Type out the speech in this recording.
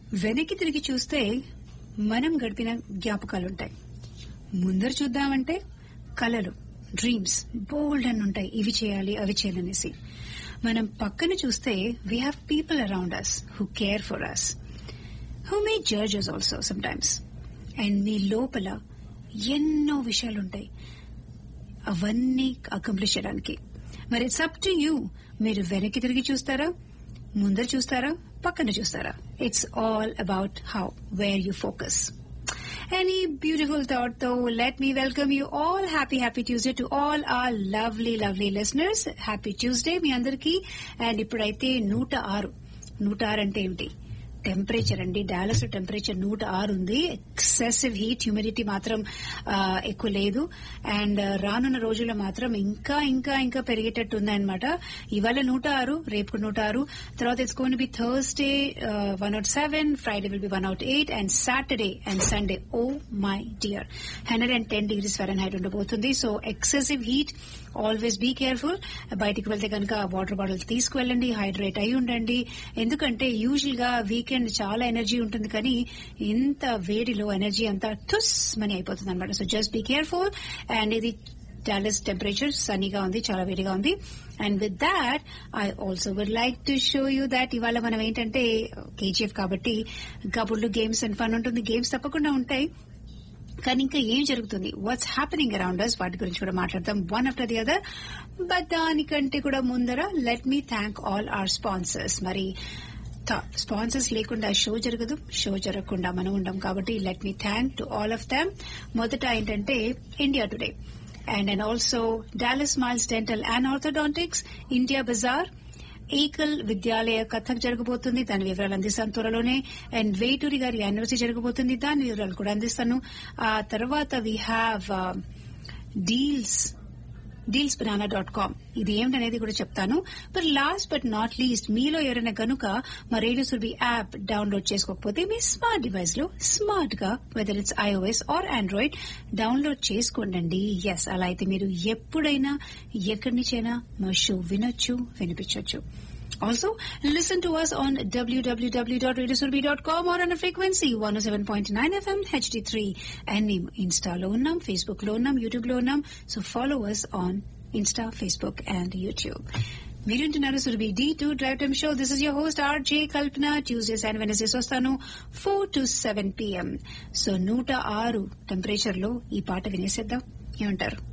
వెనక్కి తిరిగి చూస్తే మనం గడిపిన జ్ఞాపకాలుంటాయి ముందర చూద్దామంటే కలలు డ్రీమ్స్ బోల్డ్ అని ఉంటాయి ఇవి చేయాలి అవి చేయాలనేసి మనం పక్కన చూస్తే we have people around us who care for us who may judges also sometimes and మీ లోపల ఎన్నో విషయాలుంటాయి అవన్నీ అకంప్లిష్ చేయడానికి మరి ఇట్స్ అప్ టు యూ మీరు వెనక్కి తిరిగి చూస్తారా ముందర చూస్తారా పక్కన చూస్తారా it's all about how where you focus Any beautiful thought though, let me welcome you all. Happy, happy Tuesday to all our lovely, lovely listeners. Happy Tuesday మీ అందరికీ అండ్ ఇప్పుడైతే నూట ఆరు నూట ఆరు అంటే ఏమిటి టెంపరేచర్ అండి డాలస్ టెంపరేచర్ నూట ఆరు ఉంది ఎక్సెసివ్ హీట్ హ్యూమిడిటీ మాత్రం ఆ, ఎక్కువ లేదు అండ్ రానున్న రోజుల్లో మాత్రం ఇంకా ఇంకా ఇంకా పెరిగేటట్టు ఉందన్నమాట ఇవాళ నూట ఆరు రేపు నూట ఆరు తర్వాత it's gonna be Thursday one out seven Friday will be one out eight and Saturday and Sunday oh my dear hundred and ten degrees Fahrenheit ఉండబోతుంది so excessive heat always be careful బయటికి వెళ్తే కనుక water bottle తీసుకువెళ్ళండి hydrate అయి ఉండండి ఎందుకంటే usual గా weekend చాలా ఎనర్జీ ఉంటుంది కానీ ఇంత వేడిలో ఎనర్జీ అంతా టుస్ మని అయిపోతుంది అనమాట so just be careful and ఇది డాలస్ టెంపరేచర్ సన్నీగా ఉంది చాలా వేడిగా ఉంది and with that I also would like to show you that ఇవాళ మనం ఏంటంటే కేజీఎఫ్ కాబట్టి కబుర్లు గేమ్స్ అండ్ ఫన్ ఉంటుంది గేమ్స్ తప్పకుండా ఉంటాయి కానీ ఇంకా ఏం జరుగుతుంది వాట్స్ హ్యాపెనింగ్ అరౌండ్ అస్ వాటి గురించి కూడా మాట్లాడతాం one after the other but దానికంటే కూడా ముందర let me thank all our sponsors మరి స్పాన్సర్స్ లేకుండా షో జరగదు షో జరగకుండా మనం ఉండం కాబట్టి let me thank to all of them మొదట ఏంటంటే India today and and also Dallas miles dental and orthodontics India bazaar Ekal Vidyalaya Kathak జరగబోతుంది దాని వివరాలు అందిస్తాను త్వరలోనే అండ్ వేటూరి గారి యానివర్సరీ జరగబోతుంది దాని వివరాలు కూడా అందిస్తాను ఆ తర్వాత we have deals deals banana dot com ఇది ఏమిటనేది కూడా చెప్తాను but last but not least మీలో ఎవరైనా కనుక మా రేడియో సుర్బి యాప్ డౌన్లోడ్ చేసుకోకపోతే మీ స్మార్ట్ డివైస్ లో స్మార్ట్ గా whether it's iOS or Android download చేసుకోండి ఎస్ అలా అయితే మీరు ఎప్పుడైనా ఎక్కడి నుంచైనా మా షో వినొచ్చు వినిపించవచ్చు Also, listen to us on www.radiosurbi.com or on a frequency 107.9 FM HD3. And మేము ఇన్స్టాలో ఉన్నాం ఫేస్బుక్ లో ఉన్నాం యూట్యూబ్ లో ఉన్నాం so follow us on Insta Facebook and YouTube మీరు వింటున్నారు Surabhi D two drive time show this is your host R J Kalpana Tuesdays and Wednesdays వస్తాను four to seven PM so నూట ఆరు టెంపరేచర్ లో ఈ పాట వినేసేద్దాం ఏమంటారు